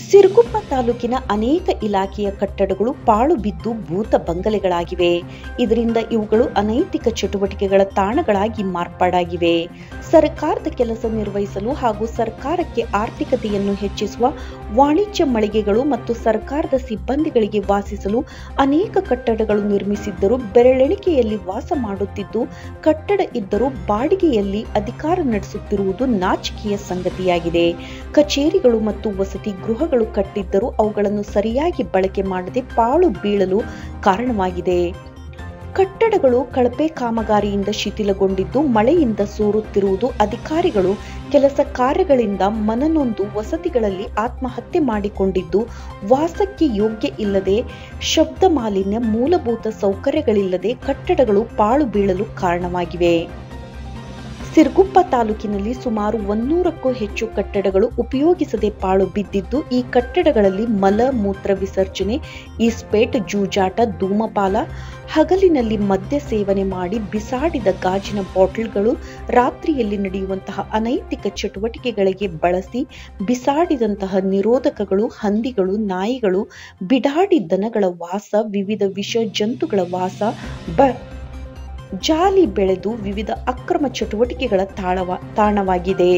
ಸಿರುಗುಪ್ಪ ತಾಲೂಕಿನ ಅನೇಕ ಇಲಾಖೆಯ ಕಟ್ಟಡಗಳು ಪಾಳು ಬಿದ್ದು ಭೂತ ಬಂಗಲೆಗಳಾಗಿವೆ ಇದರಿಂದ ಇವುಗಳು ಅನೈತಿಕ ಚಟುವಟಿಕೆಗಳ ತಾಣಗಳಾಗಿ ಮಾರ್ಪಾಡಾಗಿವೆ ಸರ್ಕಾರದ ಕೆಲಸ ನಿರ್ವಹಿಸಲು ಹಾಗೂ ಸರ್ಕಾರಕ್ಕೆ ಆರ್ಥಿಕತೆಯನ್ನು ಹೆಚ್ಚಿಸುವ ವಾಣಿಜ್ಯ ಮಳಿಗೆಗಳು ಮತ್ತು ಸರ್ಕಾರದ ಸಿಬ್ಬಂದಿಗಳಿಗೆ ವಾಸಿಸಲು ಅನೇಕ ಕಟ್ಟಡಗಳು ನಿರ್ಮಿಸಿದ್ದರೂ ಬೆರಳೆಣಿಕೆಯಲ್ಲಿ ವಾಸ ಮಾಡುತ್ತಿದ್ದು ಕಟ್ಟಡ ಇದ್ದರೂ ಬಾಡಿಗೆಯಲ್ಲಿ ಅಧಿಕಾರ ನಡೆಸುತ್ತಿರುವುದು ನಾಚಿಕೆಯ ಸಂಗತಿಯಾಗಿದೆ ಕಚೇರಿಗಳು ಮತ್ತು ವಸತಿ ಗೃಹಗಳು ಕಟ್ಟಿದ್ದರೂ ಅವುಗಳನ್ನು ಸರಿಯಾಗಿ ಬಳಕೆ ಮಾಡದೆ ಪಾಳು ಬೀಳಲು ಕಾರಣವಾಗಿದೆ ಕಟ್ಟಡಗಳು ಕಳಪೆ ಕಾಮಗಾರಿಯಿಂದ ಶಿಥಿಲಗೊಂಡಿದ್ದು ಮಳೆಯಿಂದ ಸೋರುತ್ತಿರುವುದು ಅಧಿಕಾರಿಗಳು ಕೆಲಸ ಕಾರ್ಯಗಳಿಂದ ಮನನೊಂದು ವಸತಿಗಳಲ್ಲಿ ಆತ್ಮಹತ್ಯೆ ಮಾಡಿಕೊಂಡಿದ್ದು ವಾಸಕ್ಕೆ ಯೋಗ್ಯ ಇಲ್ಲದೆ ಶಬ್ದ ಮಾಲಿನ್ಯ ಮೂಲಭೂತ ಸೌಕರ್ಯಗಳಿಲ್ಲದೆ ಕಟ್ಟಡಗಳು ಪಾಳು ಬೀಳಲು ಕಾರಣವಾಗಿವೆ ಸಿರ್ಗುಪ್ಪ ತಾಲೂಕಿನಲ್ಲಿ ಸುಮಾರು ಒಂದೂರಕ್ಕೂ ಹೆಚ್ಚು ಕಟ್ಟಡಗಳು ಉಪಯೋಗಿಸದೆ ಪಾಳು ಬಿದ್ದಿದ್ದು ಈ ಕಟ್ಟಡಗಳಲ್ಲಿ ಮಲ ಮೂತ್ರ ವಿಸರ್ಜನೆ ಇಸ್ಪೇಟ್ ಜೂಜಾಟ ಧೂಮಪಾಲ ಹಗಲಿನಲ್ಲಿ ಮದ್ಯ ಸೇವನೆ ಮಾಡಿ ಬಿಸಾಡಿದ ಗಾಜಿನ ಬಾಟಲ್ಗಳು ರಾತ್ರಿಯಲ್ಲಿ ನಡೆಯುವಂತಹ ಅನೈತಿಕ ಚಟುವಟಿಕೆಗಳಿಗೆ ಬಳಸಿ ಬಿಸಾಡಿದಂತಹ ನಿರೋಧಕಗಳು ಹಂದಿಗಳು ನಾಯಿಗಳು ಬಿಡಾಡಿ ದನಗಳ ವಾಸ ವಿವಿಧ ವಿಷ ಜಂತುಗಳ ವಾಸ ಬ ಜಾಲಿ ಬೆಳೆದು ವಿವಿಧ ಅಕ್ರಮ ಚಟುವಟಿಕೆಗಳ ತಾಳವ ತಾಣವಾಗಿದೆ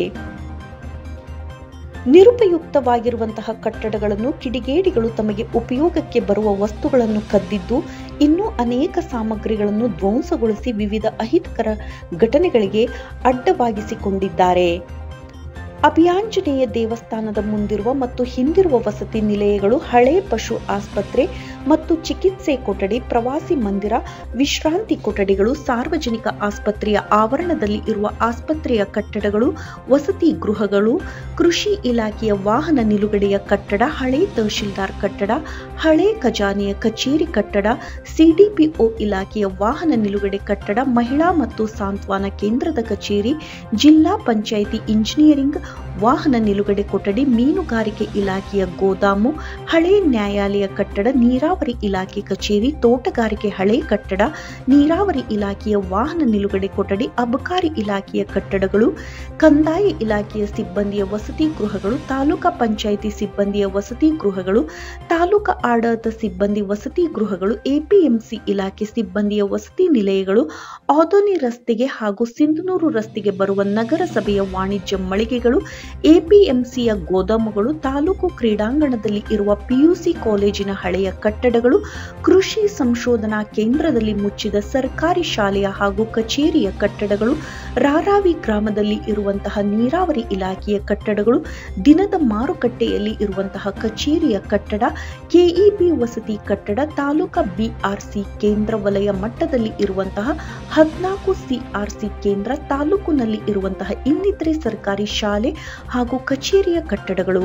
ನಿರುಪಯುಕ್ತವಾಗಿರುವಂತಹ ಕಟ್ಟಡಗಳನ್ನು ಕಿಡಿಗೇಡಿಗಳು ತಮಗೆ ಉಪಯೋಗಕ್ಕೆ ಬರುವ ವಸ್ತುಗಳನ್ನು ಕದ್ದಿದ್ದು ಇನ್ನೂ ಅನೇಕ ಸಾಮಗ್ರಿಗಳನ್ನು ಧ್ವಂಸಗೊಳಿಸಿ ವಿವಿಧ ಅಹಿತಕರ ಘಟನೆಗಳಿಗೆ ಅಡ್ಡವಾಗಿಸಿಕೊಂಡಿದ್ದಾರೆ ಅಭಿಯಾಂಜನೇಯ ದೇವಸ್ಥಾನದ ಮುಂದಿರುವ ಮತ್ತು ಹಿಂದಿರುವ ವಸತಿ ನಿಲಯಗಳು ಹಳೆ ಪಶು ಆಸ್ಪತ್ರೆ ಮತ್ತು ಚಿಕಿತ್ಸೆ ಕೊಠಡಿ ಪ್ರವಾಸಿ ಮಂದಿರ ವಿಶ್ರಾಂತಿ ಕೊಠಡಿಗಳು ಸಾರ್ವಜನಿಕ ಆಸ್ಪತ್ರೆಯ ಆವರಣದಲ್ಲಿ ಇರುವ ಆಸ್ಪತ್ರೆಯ ಕಟ್ಟಡಗಳು ವಸತಿ ಗೃಹಗಳು ಕೃಷಿ ಇಲಾಖೆಯ ವಾಹನ ನಿಲುಗಡೆಯ ಕಟ್ಟಡ ಹಳೆ ತಹಶೀಲ್ದಾರ್ ಕಟ್ಟಡ ಹಳೆ ಖಜಾನೆಯ ಕಚೇರಿ ಕಟ್ಟಡ ಸಿಡಿಪಿಒ ಇಲಾಖೆಯ ವಾಹನ ನಿಲುಗಡೆ ಕಟ್ಟಡ ಮಹಿಳಾ ಮತ್ತು ಸಾಂತ್ವನ ಕೇಂದ್ರದ ಕಚೇರಿ ಜಿಲ್ಲಾ ಪಂಚಾಯಿತಿ ಇಂಜಿನಿಯರಿಂಗ್ ವಾಹನ ನಿಲುಗಡೆ ಕೊಠಡಿ ಮೀನುಗಾರಿಕೆ ಇಲಾಖೆಯ ಗೋದಾಮು ಹಳೆ ನ್ಯಾಯಾಲಯ ಕಟ್ಟಡ ನೀರಾವರಿ ಇಲಾಖೆ ಕಚೇರಿ ತೋಟಗಾರಿಕೆ ಹಳೆ ಕಟ್ಟಡ ನೀರಾವರಿ ಇಲಾಖೆಯ ವಾಹನ ನಿಲುಗಡೆ ಕೊಠಡಿ ಅಬಕಾರಿ ಇಲಾಖೆಯ ಕಟ್ಟಡಗಳು ಕಂದಾಯ ಇಲಾಖೆಯ ಸಿಬ್ಬಂದಿಯ ವಸತಿ ಗೃಹಗಳು ತಾಲೂಕಾ ಪಂಚಾಯಿತಿ ಸಿಬ್ಬಂದಿಯ ವಸತಿ ಗೃಹಗಳು ತಾಲೂಕಾ ಆಡಳಿತ ಸಿಬ್ಬಂದಿ ವಸತಿ ಗೃಹಗಳು ಎಪಿಎಂಸಿ ಇಲಾಖೆ ಸಿಬ್ಬಂದಿಯ ವಸತಿ ನಿಲಯಗಳು ಔದೋನಿ ರಸ್ತೆಗೆ ಹಾಗೂ ಸಿಂಧನೂರು ರಸ್ತೆಗೆ ಬರುವ ನಗರಸಭೆಯ ವಾಣಿಜ್ಯ ಮಳಿಗೆಗಳು ಎಪಿಎಂಸಿಯ ಗೋದಾಮುಗಳು ತಾಲೂಕು ಕ್ರೀಡಾಂಗಣದಲ್ಲಿ ಇರುವ ಪಿಯುಸಿ ಕಾಲೇಜಿನ ಹಳೆಯ ಕಟ್ಟಡಗಳು ಕೃಷಿ ಸಂಶೋಧನಾ ಕೇಂದ್ರದಲ್ಲಿ ಮುಚ್ಚಿದ ಸರ್ಕಾರಿ ಶಾಲೆಯ ಹಾಗೂ ಕಚೇರಿಯ ಕಟ್ಟಡಗಳು ರಾರಾವಿ ಗ್ರಾಮದಲ್ಲಿ ಇರುವಂತಹ ನೀರಾವರಿ ಇಲಾಖೆಯ ಕಟ್ಟಡಗಳು ದಿನದ ಮಾರುಕಟ್ಟೆಯಲ್ಲಿ ಇರುವಂತಹ ಕಚೇರಿಯ ಕಟ್ಟಡ ಕೆಇಬಿ ವಸತಿ ಕಟ್ಟಡ ತಾಲೂಕಾ ಬಿಆರ್ಸಿ ಕೇಂದ್ರ ವಲಯ ಮಟ್ಟದಲ್ಲಿ ಇರುವಂತಹ ಹದಿನಾಲ್ಕು ಸಿಆರ್ಸಿ ಕೇಂದ್ರ ತಾಲೂಕಿನಲ್ಲಿ ಇರುವಂತಹ ಇನ್ನಿತರೆ ಸರ್ಕಾರಿ ಶಾಲೆ ಹಾಗೂ ಕಚೇರಿಯ ಕಟ್ಟಡಗಳು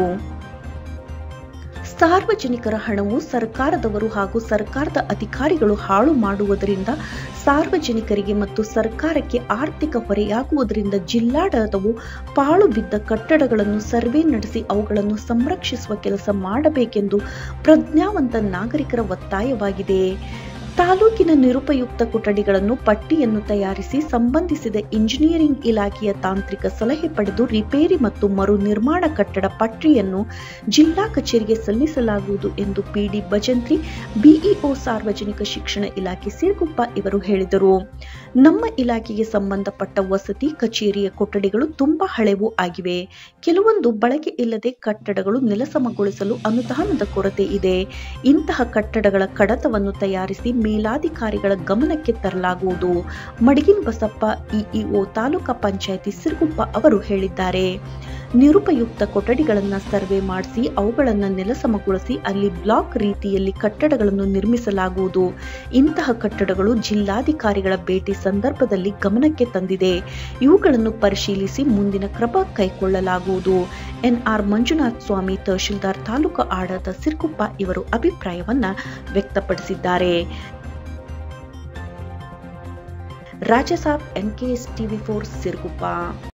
ಸಾರ್ವಜನಿಕರ ಹಣವು ಸರ್ಕಾರದವರು ಹಾಗೂ ಸರ್ಕಾರದ ಅಧಿಕಾರಿಗಳು ಹಾಳು ಮಾಡುವುದರಿಂದ ಸಾರ್ವಜನಿಕರಿಗೆ ಮತ್ತು ಸರ್ಕಾರಕ್ಕೆ ಆರ್ಥಿಕ ಹೊರೆಯಾಗುವುದರಿಂದ ಜಿಲ್ಲಾಡಳಿತವು ಪಾಳು ಬಿದ್ದ ಕಟ್ಟಡಗಳನ್ನು ಸರ್ವೆ ನಡೆಸಿ ಅವುಗಳನ್ನು ಸಂರಕ್ಷಿಸುವ ಕೆಲಸ ಮಾಡಬೇಕೆಂದು ಪ್ರಜ್ಞಾವಂತ ನಾಗರಿಕರ ಒತ್ತಾಯವಾಗಿದೆ ತಾಲೂಕಿನ ನಿರುಪಯುಕ್ತ ಕೊಠಡಿಗಳನ್ನು ಪಟ್ಟಿಯನ್ನು ತಯಾರಿಸಿ ಸಂಬಂಧಿಸಿದ ಇಂಜಿನಿಯರಿಂಗ್ ಇಲಾಖೆಯ ತಾಂತ್ರಿಕ ಸಲಹೆ ಪಡೆದು ರಿಪೇರಿ ಮತ್ತು ಮರು ನಿರ್ಮಾಣ ಕಟ್ಟಡ ಪಟ್ಟಿಯನ್ನು ಜಿಲ್ಲಾ ಕಚೇರಿಗೆ ಸಲ್ಲಿಸಲಾಗುವುದು ಎಂದು ಪಿಡಿ ಭಜಂತ್ರಿ ಬಿಇಒ ಸಾರ್ವಜನಿಕ ಶಿಕ್ಷಣ ಇಲಾಖೆ ಸಿರುಗುಪ್ಪ ಇವರು ಹೇಳಿದರು ನಮ್ಮ ಇಲಾಖೆಗೆ ಸಂಬಂಧಪಟ್ಟ ವಸತಿ ಕಚೇರಿಯ ಕೊಠಡಿಗಳು ತುಂಬಾ ಹಳೆವು ಆಗಿವೆ ಕೆಲವೊಂದು ಬಳಕೆ ಇಲ್ಲದೆ ಕಟ್ಟಡಗಳು ನೆಲಸಮಗೊಳಿಸಲು ಅನುದಾನದ ಕೊರತೆ ಇದೆ ಇಂತಹ ಕಟ್ಟಡಗಳ ಕಡತವನ್ನು ತಯಾರಿಸಿ ಮೇಲಾಧಿಕಾರಿಗಳ ಗಮನಕ್ಕೆ ತರಲಾಗುವುದು ಮಡಗಿನ್ ಬಸಪ್ಪ ಇಇಒ ತಾಲೂಕಾ ಪಂಚಾಯಿತಿ ಸಿರುಗುಪ್ಪ ಅವರು ಹೇಳಿದ್ದಾರೆ ನಿರುಪಯುಕ್ತ ಕೊಠಡಿಗಳನ್ನು ಸರ್ವೆ ಮಾಡಿಸಿ ಅವುಗಳನ್ನು ನೆಲಸಮಗೊಳಿಸಿ ಅಲ್ಲಿ ಬ್ಲಾಕ್ ರೀತಿಯಲ್ಲಿ ಕಟ್ಟಡಗಳನ್ನು ನಿರ್ಮಿಸಲಾಗುವುದು ಇಂತಹ ಕಟ್ಟಡಗಳು ಜಿಲ್ಲಾಧಿಕಾರಿಗಳ ಭೇಟಿ ಸಂದರ್ಭದಲ್ಲಿ ಗಮನಕ್ಕೆ ತಂದಿದೆ ಇವುಗಳನ್ನು ಪರಿಶೀಲಿಸಿ ಮುಂದಿನ ಕ್ರಮ ಕೈಗೊಳ್ಳಲಾಗುವುದು ಎನ್ಆರ್ ಮಂಜುನಾಥ್ ಸ್ವಾಮಿ ತಹಶೀಲ್ದಾರ್ ತಾಲೂಕು ಆಡಳಿತ ಸಿರ್ಗುಪ್ಪ ಇವರು ಅಭಿಪ್ರಾಯವನ್ನ ವ್ಯಕ್ತಪಡಿಸಿದ್ದಾರೆ ರಾಜಸಾಬ್ ಎನ್ಕೆಎಸ್ ಟಿವಿ ಫೋರ್ ಸಿರ್ಗುಪ್ಪ